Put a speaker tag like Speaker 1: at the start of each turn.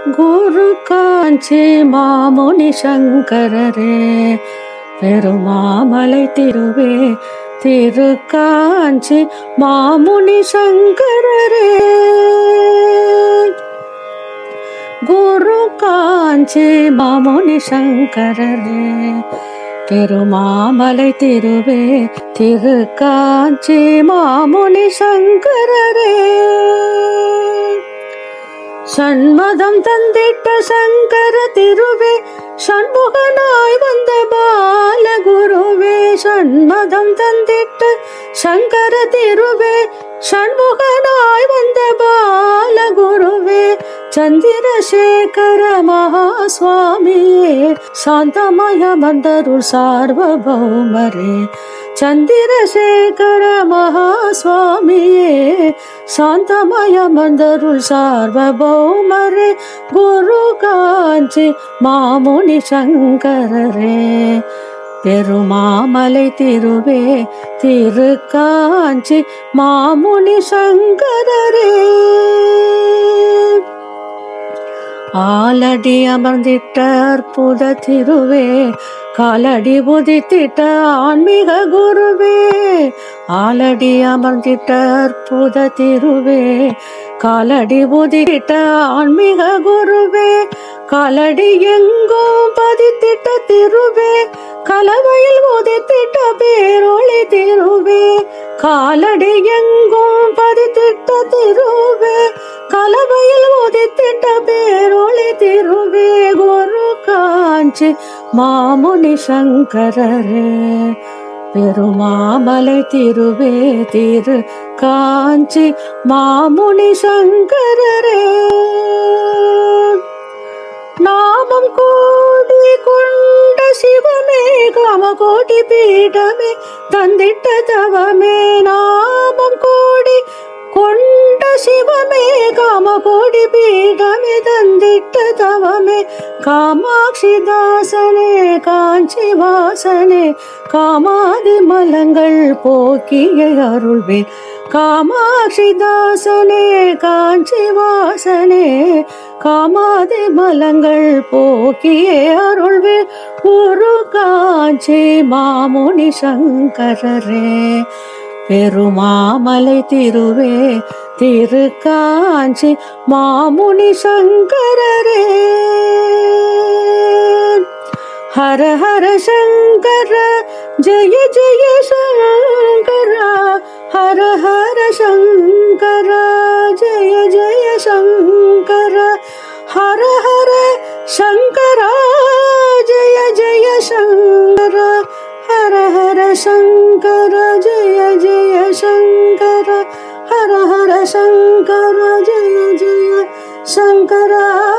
Speaker 1: குரு காஞ்சி மாமுனி சங்கரரே பெருமாமலை திருவே திருக்காஞ்சி மாமுனி சங்கரரே குரு காஞ்சி மாமுனி சங்கரரே பெருமாமலை திருவே திருக்காஞ்சி மாமுனி சங்கரரே சண்மதம் தந்திட்ட சங்கர திருவே சண்முகனாய் வந்த பாலகுருவே சண்மதம் தந்திட்ட சங்கர திருவே சண்முகனாய் வந்த பாலகுருவே சந்திரசேகர மகாஸ்வாமியே சாந்தமய மந்தருள் சார்வபௌமரே சந்திரசேகர மகாஸ்வாமியே சாந்தமய மந்தருள் சார்வபௌமரே குரு காஞ்சி மாமுனி சங்கரரே பெருமாமலை திருவே திருக்காஞ்சி மாமுனி சங்கரரே ஆலடி அமர்ந்திட்ட அற்புத திருவே காலடி உதித்திட்ட ஆன்மீக குருவே ஆலடி அமர்ந்திட்ட அற்புத திருவே காலடி உதித்திட்ட ஆன்மீக குருவே காலடி எங்கும் பதித்திட்ட திருவே கலவையில் உதித்திட்ட பேரொளி திருவே காலடி எங்கும் பதித்திட்ட திருவே கலவையில் உதித்திட்ட பேரொளி திருவே குரு காஞ்சி மாமுனி சங்கரரே பெருமாமலை திருவே திரு காஞ்சி மாமுனி சங்கரரே நாமம் கோடி கொண்ட சிவமே காமகோடி பீடமே தந்திட்ட தவமே நாமம் கோடி கொண்ட சிவமே காமகோடி பீடமே தந்திட்ட தவமே காமாட்சி தாசனே காஞ்சி வாசனே காமாதி மலங்கள் போக்கிய அருள்வேன் காமாட்சி தாசனே காஞ்சி வாசனே காமாதி மலங்கள் போக்கிய அருள்வேன் குரு காஞ்சி மாமுனி சங்கரரே பெருமாமலை திருவே திருக்காஞ்சி மாமுனி சங்கரரே ஹர ஹர சங்கர ஜெய ஜெய சங்கர ஹர ஹர சங்கர ஜெய ஜெய சங்கர ஹர ஹர சங்கர ஜெய ஜெய சங்கர ஹர ஹர சங்கர ஜெய ஜெய சங்கர ஹர ஹர சங்கர ஜெய ஜெய சங்கரா